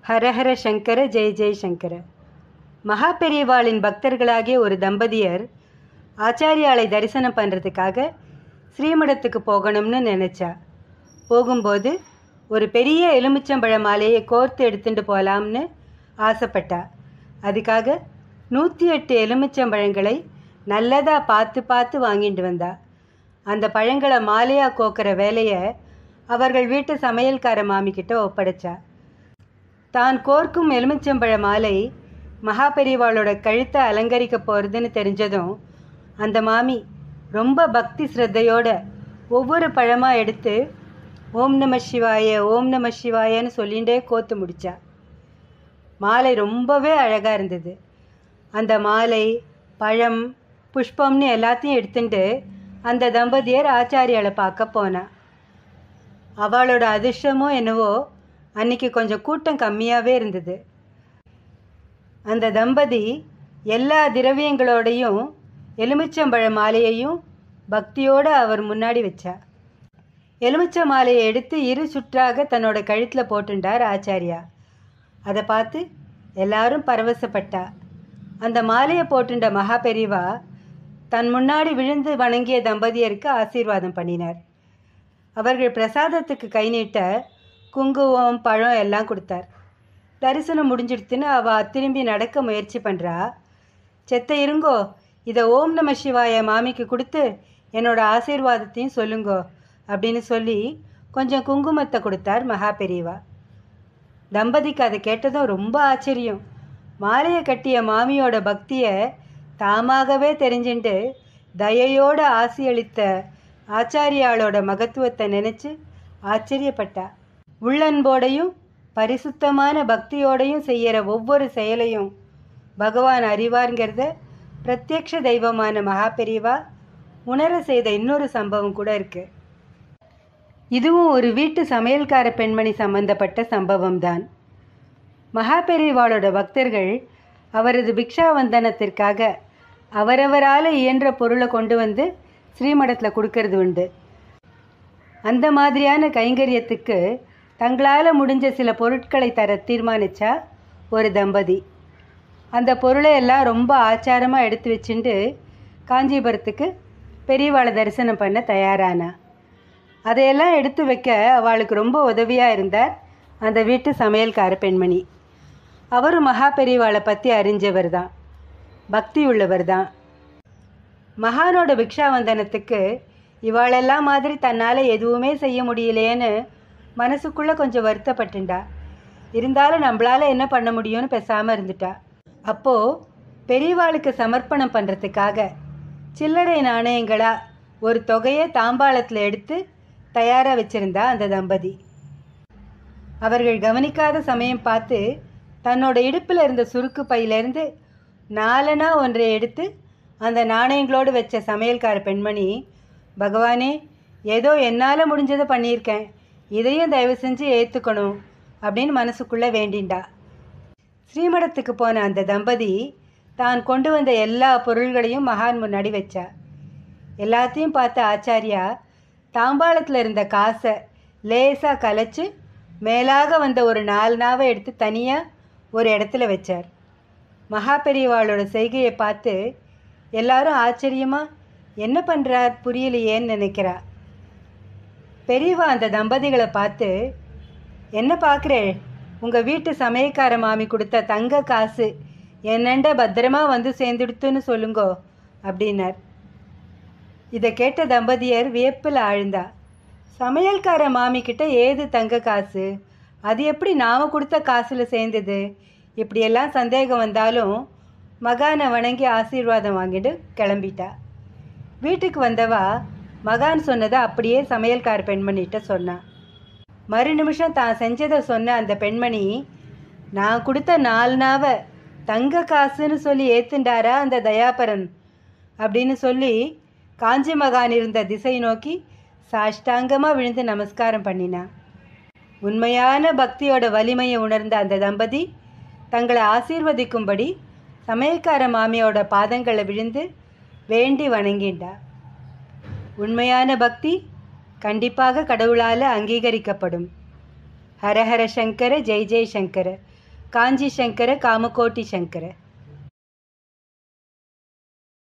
ஹரஹர சங்கர ஜெய ஜெய சங்கர மகா பெரியவாளின் பக்தர்களாகிய ஒரு தம்பதியர் ஆச்சாரியாளை தரிசனம் பண்ணுறதுக்காக ஸ்ரீமடத்துக்கு போகணும்னு நினச்சா போகும்போது ஒரு பெரிய எலுமிச்சம்பழ மாலையை கோர்த்து எடுத்துட்டு போகலாம்னு ஆசைப்பட்டா அதுக்காக நூற்றி எட்டு எலுமிச்சம்பழங்களை நல்லதாக பார்த்து பார்த்து வாங்கிட்டு வந்தா அந்த பழங்களை மாலையாக கோக்கிற வேலையை அவர்கள் வீட்டு சமையல்கார மாமிக்கிட்ட ஒப்படைச்சா தான் கோர்க்கும் எலுமிச்சம்பழ மாலை மகா பெரியவாளோட கழுத்தை அலங்கரிக்க போகிறதுன்னு தெரிஞ்சதும் அந்த மாமி ரொம்ப பக்தி ஸ்ரத்தையோட ஒவ்வொரு பழமாக எடுத்து ஓம் நம சிவாய ஓம் நம சிவாயன்னு சொல்லிகிட்டே கோத்து முடிச்சா மாலை ரொம்பவே அழகாக இருந்தது அந்த மாலை பழம் புஷ்பம்னு எல்லாத்தையும் எடுத்துட்டு அந்த தம்பதியர் ஆச்சாரியாளை பார்க்க போனா அவளோட அதிர்ஷ்டமோ என்னவோ அன்னைக்கு கொஞ்சம் கூட்டம் கம்மியாகவே இருந்தது அந்த தம்பதி எல்லா திரவியங்களோடையும் எலுமிச்சம்பழ மாலையையும் பக்தியோடு அவர் முன்னாடி வச்சா எலுமிச்ச மாலையை எடுத்து இரு சுற்றாக தன்னோட கழுத்தில் போட்டுண்டார் ஆச்சாரியா அதை பார்த்து எல்லாரும் பரவசப்பட்டா அந்த மாலையை போட்டுண்ட மகா பெரிவா தன் முன்னாடி விழுந்து வணங்கிய தம்பதியருக்கு ஆசீர்வாதம் பண்ணினார் அவர்கள் பிரசாதத்துக்கு கை நீட்ட குங்குமம் பழம் எல்லாம் கொடுத்தார் தரிசனம் முடிஞ்சிடுத்துன்னு அவள் திரும்பி நடக்க முயற்சி பண்ணுறா செத்த இருங்கோ இதை ஓம் நம சிவாய மாமிக்கு கொடுத்து என்னோட ஆசீர்வாதத்தையும் சொல்லுங்கோ அப்படின்னு சொல்லி கொஞ்சம் குங்குமத்தை கொடுத்தார் மகா பெரியவா தம்பதிக்கு அதை கேட்டதும் ரொம்ப ஆச்சரியம் மாலையை கட்டிய மாமியோட பக்தியை தாமாகவே தெரிஞ்சுண்டு தயையோட ஆசியளித்த ஆச்சாரியாளோட மகத்துவத்தை நினச்சி ஆச்சரியப்பட்டா உள்ளன்போடையும் பரிசுத்தமான பக்தியோடையும் செய்கிற ஒவ்வொரு செயலையும் பகவான் அறிவார்ங்கிறத பிரத்யக்ஷ தெய்வமான மகா பெரியவா உணர செய்த இன்னொரு சம்பவம் கூட இருக்கு இதுவும் ஒரு வீட்டு சமையல்கார பெண்மணி சம்பந்தப்பட்ட சம்பவம் தான் மகா பெரியவாளோட பக்தர்கள் அவரது பிக்ஷாவந்தனத்திற்காக அவரவரால் இயன்ற பொருளை கொண்டு வந்து ஸ்ரீமடத்தில் கொடுக்கறது உண்டு அந்த மாதிரியான கைங்கரியத்துக்கு தங்களால் முடிஞ்ச சில பொருட்களை தர தீர்மானிச்சா ஒரு தம்பதி அந்த பொருளை எல்லாம் ரொம்ப ஆச்சாரமாக எடுத்து வச்சுட்டு காஞ்சிபுரத்துக்கு பெரியவாளை தரிசனம் பண்ண தயாரானா அதையெல்லாம் எடுத்து வைக்க அவளுக்கு ரொம்ப உதவியாக இருந்தார் அந்த வீட்டு சமையல்கார பெண்மணி அவரும் மகா பெரியவாளை பற்றி அறிஞ்சவர் தான் பக்தி உள்ளவர் தான் மகானோட பிக்ஷாவந்தனத்துக்கு இவாளெல்லாம் மாதிரி தன்னால் எதுவுமே செய்ய முடியலையேன்னு மனசுக்குள்ளே கொஞ்சம் வருத்தப்பட்டுண்டா இருந்தாலும் நம்மளால் என்ன பண்ண முடியும்னு பேசாமல் இருந்துட்டா அப்போது பெரியவாளுக்கு சமர்ப்பணம் பண்ணுறதுக்காக சில்லறை நாணயங்களாக ஒரு தொகையை தாம்பாளத்தில் எடுத்து தயாராக வச்சுருந்தா அந்த தம்பதி அவர்கள் கவனிக்காத சமயம் பார்த்து தன்னோட இடுப்பில் இருந்த சுருக்கு பையிலேருந்து நாலனா ஒன்றை எடுத்து அந்த நாணயங்களோடு வச்ச சமையல்கார பெண்மணி பகவானே ஏதோ என்னால் முடிஞ்சதை பண்ணியிருக்கேன் இதையும் தயவு செஞ்சு ஏற்றுக்கணும் அப்படின்னு மனசுக்குள்ளே வேண்டிண்டா ஸ்ரீமடத்துக்கு போன அந்த தம்பதி தான் கொண்டு வந்த எல்லா பொருள்களையும் மகான் முன்னாடி வச்சா எல்லாத்தையும் பார்த்த ஆச்சாரியா தாம்பாளத்தில் இருந்த காசை லேசாக கலைச்சு மேலாக வந்த ஒரு நாலு நாவை எடுத்து தனியாக ஒரு இடத்துல வச்சார் மகா பெரியவாளோட செய்கையை பார்த்து எல்லாரும் ஆச்சரியமாக என்ன பண்ணுறார் புரியலையேன்னு நினைக்கிறா பெரியவா அந்த தம்பதிகளை பார்த்து என்ன பார்க்குறே உங்கள் வீட்டு சமயக்கார மாமி கொடுத்த தங்க காசு என்னண்ட பத்திரமா வந்து சேர்ந்துடுத்துன்னு சொல்லுங்கோ அப்படின்னார் இதை கேட்ட தம்பதியர் வியப்பில் ஆழ்ந்தா சமையல்கார மாமி கிட்ட ஏது தங்க காசு அது எப்படி நாம் கொடுத்த காசில் சேர்ந்தது இப்படியெல்லாம் சந்தேகம் வந்தாலும் மகானை வணங்கி ஆசீர்வாதம் வாங்கிட்டு கிளம்பிட்டா வீட்டுக்கு வந்தவா மகான் சொன்னதை அப்படியே சமையல்கார பெண்மணிகிட்ட சொன்னான் மறு நிமிஷம் தான் செஞ்சதை சொன்ன அந்த பெண்மணி நான் கொடுத்த நாலு நாவை தங்க காசுன்னு சொல்லி ஏத்துண்டாரா அந்த தயாபரன் அப்படின்னு சொல்லி காஞ்சி மகான் இருந்த திசை நோக்கி சாஷ்டாங்கமாக விழுந்து நமஸ்காரம் பண்ணினான் உண்மையான பக்தியோட வலிமையை உணர்ந்த அந்த தம்பதி தங்களை ஆசீர்வதிக்கும்படி சமயக்கார மாமியோட பாதங்களை விழுந்து வேண்டி வணங்கிண்டா உண்மையான பக்தி கண்டிப்பாக கடவுளால் அங்கீகரிக்கப்படும் ஹரஹர சங்கர ஜெய் ஜெய் சங்கர காஞ்சி சங்கர காமகோட்டி சங்கர